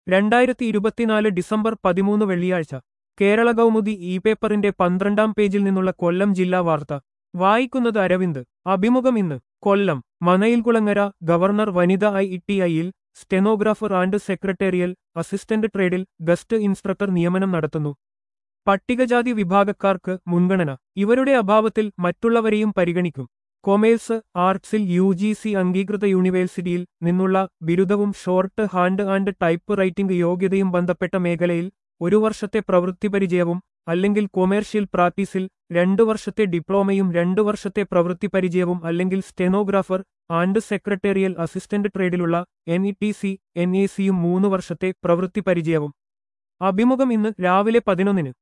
രണ്ടായിരത്തി ഇരുപത്തിനാല് ഡിസംബർ പതിമൂന്ന് വെള്ളിയാഴ്ച കേരള കൗമുദി ഇ പേപ്പറിന്റെ പന്ത്രണ്ടാം പേജിൽ നിന്നുള്ള കൊല്ലം ജില്ലാ വാർത്ത വായിക്കുന്നത് അരവിന്ദ് അഭിമുഖം ഇന്ന് കൊല്ലം മനയിൽകുളങ്ങര ഗവർണർ വനിത ഐ ടി ഐയിൽ സ്റ്റെനോഗ്രാഫർ ആൻഡ് സെക്രട്ടേറിയൽ അസിസ്റ്റന്റ് ട്രേഡിൽ ഗസ്റ്റ് ഇൻസ്ട്രക്ടർ നിയമനം നടത്തുന്നു പട്ടികജാതി വിഭാഗക്കാർക്ക് മുൻഗണന ഇവരുടെ അഭാവത്തിൽ മറ്റുള്ളവരെയും പരിഗണിക്കും കൊമേഴ്സ് ആർട്സിൽ യു ജി സി അംഗീകൃത യൂണിവേഴ്സിറ്റിയിൽ നിന്നുള്ള ബിരുദവും shorthand and typewriting യോഗ്യതയും ബന്ധപ്പെട്ട മേഖലയിൽ ഒരു വർഷത്തെ പ്രവൃത്തിപരിചയവും അല്ലെങ്കിൽ കൊമേഴ്ഷ്യൽ പ്രാക്ടീസിൽ രണ്ടു വർഷത്തെ ഡിപ്ലോമയും രണ്ടു വർഷത്തെ പ്രവൃത്തി പരിചയവും അല്ലെങ്കിൽ സ്റ്റെനോഗ്രാഫർ ആൻഡ് സെക്രട്ടേറിയൽ അസിസ്റ്റന്റ് ട്രേഡിലുള്ള N E T C N A സിയും മൂന്ന് വർഷത്തെ പ്രവൃത്തി പരിചയവും അഭിമുഖം ഇന്ന് രാവിലെ പതിനൊന്നിന്